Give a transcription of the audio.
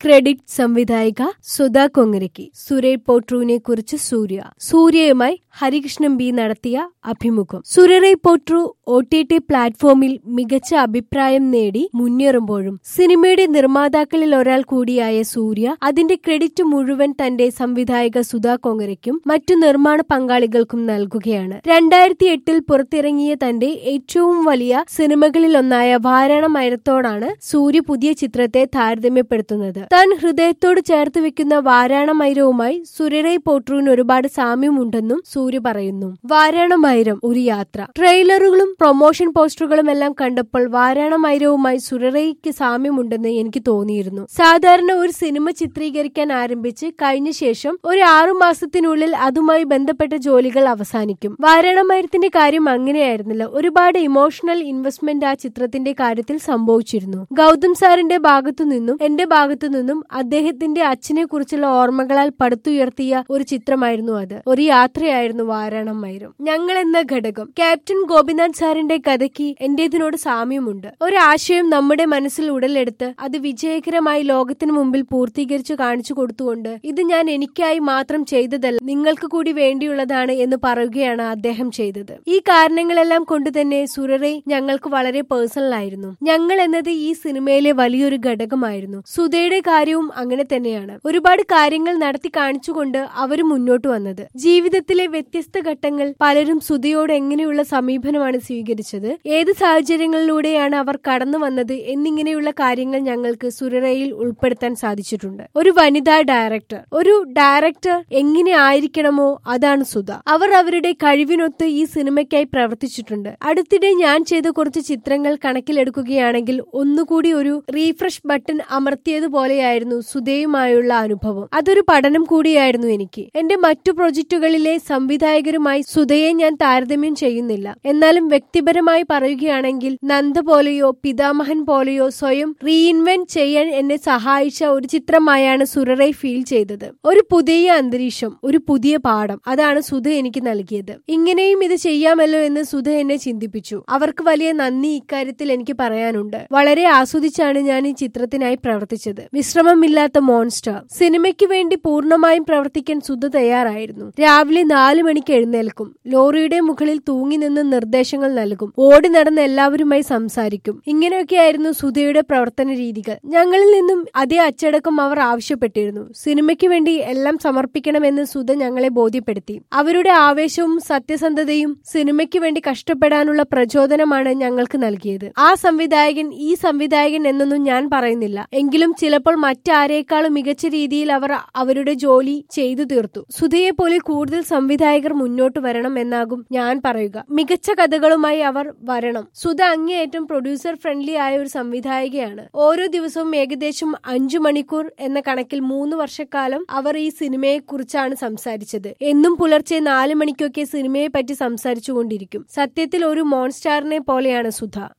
credit സംവിധായിക സുധാ കൊങ്ങരയ്ക്ക് സുരേഷ് പോട്രുവിനെ കുറിച്ച് സൂര്യ സൂര്യയുമായി ഹരികൃഷ്ണൻ ബി നടത്തിയ അഭിമുഖം Soorarai Pottru O T T പ്ലാറ്റ്ഫോമിൽ മികച്ച അഭിപ്രായം നേടി മുന്നേറുമ്പോഴും സിനിമയുടെ നിർമ്മാതാക്കളിൽ ഒരാൾ കൂടിയായ സൂര്യ അതിന്റെ ക്രെഡിറ്റ് മുഴുവൻ തന്റെ സംവിധായക സുധാ കൊങ്ങരയ്ക്കും മറ്റു നിർമ്മാണ പങ്കാളികൾക്കും നൽകുകയാണ് രണ്ടായിരത്തി എട്ടിൽ പുറത്തിറങ്ങിയ തന്റെ ഏറ്റവും വലിയ സിനിമകളിലൊന്നായ വാരാണമയത്തോടാണ് സൂര്യ പുതിയ ചിത്രത്തെ താരതമ്യപ്പെടുത്തുന്നത് താൻ ഹൃദയത്തോട് ചേർത്ത് വെക്കുന്ന വാരാണമൈരവുമായി സുരറൈ പോട്രുവിന് ഒരുപാട് സാമ്യമുണ്ടെന്നും സൂര്യ പറയുന്നു വാരാണമൈരം ഒരു യാത്ര ട്രെയിലറുകളും പ്രൊമോഷൻ പോസ്റ്ററുകളും എല്ലാം കണ്ടപ്പോൾ വാരാണമൈരവുമായി സുരറയ്ക്ക് സാമ്യമുണ്ടെന്ന് എനിക്ക് തോന്നിയിരുന്നു സാധാരണ ഒരു സിനിമ ചിത്രീകരിക്കാൻ ആരംഭിച്ച് കഴിഞ്ഞ ശേഷം ഒരു ആറു മാസത്തിനുള്ളിൽ അതുമായി ബന്ധപ്പെട്ട ജോലികൾ അവസാനിക്കും വാരാണമൈരത്തിന്റെ കാര്യം അങ്ങനെയായിരുന്നില്ല ഒരുപാട് ഇമോഷണൽ ഇൻവെസ്റ്റ്മെന്റ് ആ ചിത്രത്തിന്റെ കാര്യത്തിൽ സംഭവിച്ചിരുന്നു ഗൗതം സാറിന്റെ ഭാഗത്തു നിന്നും എന്റെ ഭാഗത്തു നിന്നും അദ്ദേഹത്തിന്റെ അച്ഛനെ കുറിച്ചുള്ള ഓർമ്മകളാൽ പടുത്തുയർത്തിയ ഒരു ചിത്രമായിരുന്നു അത് ഒരു യാത്രയായിരുന്നു വാരാണമൈരം ഞങ്ങൾ എന്ന ഘടകം ക്യാപ്റ്റൻ ഗോപിനാഥ് സാറിന്റെ കഥയ്ക്ക് എന്റേതിനോട് സാമ്യമുണ്ട് ഒരാശയം നമ്മുടെ മനസ്സിൽ ഉടലെടുത്ത് അത് വിജയകരമായി ലോകത്തിന് മുമ്പിൽ പൂർത്തീകരിച്ചു കാണിച്ചു കൊടുത്തുകൊണ്ട് ഇത് ഞാൻ എനിക്കായി മാത്രം ചെയ്തതല്ല നിങ്ങൾക്ക് കൂടി വേണ്ടിയുള്ളതാണ് എന്ന് പറയുകയാണ് അദ്ദേഹം ചെയ്തത് ഈ കാരണങ്ങളെല്ലാം കൊണ്ട് തന്നെ സുരറൈ ഞങ്ങൾക്ക് വളരെ പേഴ്സണൽ ആയിരുന്നു ഞങ്ങൾ എന്നത് ഈ സിനിമയിലെ വലിയൊരു ഘടകമായിരുന്നു സുധയുടെ കാര്യവും അങ്ങനെ തന്നെയാണ് ഒരുപാട് കാര്യങ്ങൾ നടത്തി കാണിച്ചുകൊണ്ട് അവർ മുന്നോട്ട് വന്നത് ജീവിതത്തിലെ വ്യത്യസ്ത ഘട്ടങ്ങൾ പലരും സുധയോട് എങ്ങനെയുള്ള സമീപനമാണ് സ്വീകരിച്ചത് ഏത് സാഹചര്യങ്ങളിലൂടെയാണ് അവർ കടന്നു വന്നത് എന്നിങ്ങനെയുള്ള കാര്യങ്ങൾ ഞങ്ങൾക്ക് സുരറയിൽ ഉൾപ്പെടുത്താൻ സാധിച്ചിട്ടുണ്ട് ഒരു വനിതാ ഡയറക്ടർ ഒരു ഡയറക്ടർ എങ്ങനെ ആയിരിക്കണമോ അതാണ് സുധ അവർ അവരുടെ കഴിവിനൊത്ത് ഈ സിനിമയ്ക്കായി പ്രവർത്തിച്ചിട്ടുണ്ട് അടുത്തിടെ ഞാൻ ചെയ്ത കുറച്ച് ചിത്രങ്ങൾ കണക്കിലെടുക്കുകയാണെങ്കിൽ ഒന്നുകൂടി ഒരു റീഫ്രഷ് ബട്ടൺ അമർത്തിയതുപോലെയായിരുന്നു സുധയുമായുള്ള അനുഭവം അതൊരു പഠനം കൂടിയായിരുന്നു എനിക്ക് എന്റെ മറ്റു പ്രൊജക്ടുകളിലെ സംവിധായകരുമായി സുധയെ ഞാൻ താരതമ്യം ചെയ്യുന്നില്ല എന്നാലും വ്യക്തിപരമായി പറയുകയാണെങ്കിൽ നന്ദ പോലെയോ പിതാമഹൻ പോലെയോ സ്വയം റീഇൻവെന്റ് ചെയ്യാൻ എന്നെ സഹായിച്ച ഒരു ചിത്രമായാണ് സുരറൈ ഫീൽ ചെയ്തത് ഒരു പുതിയ അന്തരീക്ഷം ഒരു പുതിയ പാഠം അതാണ് സുധ എനിക്ക് നൽകിയത് ഇങ്ങനെയും ഇത് ചെയ്യാമല്ലോ എന്ന് സുധ എന്നെ ചിന്തിപ്പിച്ചു അവർക്ക് വലിയ നന്ദി ഇക്കാര്യത്തിൽ എനിക്ക് പറയാനുണ്ട് വളരെ ആസ്വദിച്ചാണ് ഞാൻ ഈ ചിത്രത്തിനായി പ്രവർത്തിച്ചത് വിശ്രമമില്ലാത്ത മോൺസ്റ്റർ സിനിമയ്ക്ക് വേണ്ടി പൂർണ്ണമായും പ്രവർത്തിക്കാൻ സുധ തയ്യാറായിരുന്നു രാവിലെ നാലു മണിക്ക് എഴുന്നേൽക്കും ലോറിയുടെ മുകളിൽ തൂങ്ങി നിന്ന് നിർദ്ദേശങ്ങൾ നൽകും ഓടി നടന്ന് എല്ലാവരുമായി സംസാരിക്കും ഇങ്ങനെയൊക്കെയായിരുന്നു സുധയുടെ പ്രവർത്തന രീതികൾ ഞങ്ങളിൽ നിന്നും അതേ അച്ചടക്കം അവർ ആവശ്യപ്പെട്ടിരുന്നു സിനിമയ്ക്ക് വേണ്ടി എല്ലാം സമർപ്പിക്കണമെന്ന് സുധ ഞങ്ങളെ ബോധ്യപ്പെടുത്തി അവരുടെ ആവേശവും സത്യസന്ധതയും സിനിമയ്ക്ക് വേണ്ടി കഷ്ടപ്പെടാനുള്ള പ്രചോദനമാണ് ഞങ്ങൾക്ക് നൽകിയത് ആ സംവിധായകൻ ഈ സംവിധായകൻ എന്നൊന്നും ഞാൻ പറയുന്നില്ല എങ്കിലും ചിലപ്പോൾ മറ്റാരേക്കാളും മികച്ച രീതിയിൽ അവർ അവരുടെ ജോലി ചെയ്തു തീർത്തു സുധയെ പോലെ കൂടുതൽ സംവിധായകർ മുന്നോട്ട് വരണം എന്നാകും ഞാൻ പറയുക മികച്ച കഥകളുമായി അവർ വരണം സുധ അങ്ങേയറ്റം പ്രൊഡ്യൂസർ ഫ്രണ്ട്ലി ആയ ഒരു സംവിധായികയാണ് ഓരോ ദിവസവും ഏകദേശം അഞ്ചു മണിക്കൂർ എന്ന കണക്കിൽ മൂന്ന് വർഷക്കാലം അവർ ഈ സിനിമയെ കുറിച്ചാണ് സംസാരിച്ചത് എന്നും പുലർച്ചെ നാല് മണിക്കൊക്കെ സിനിമയെ പറ്റി സംസാരിച്ചുകൊണ്ടിരിക്കും സത്യത്തിൽ ഒരു മോൺസ്റ്റാറിനെ പോലെയാണ് സുധ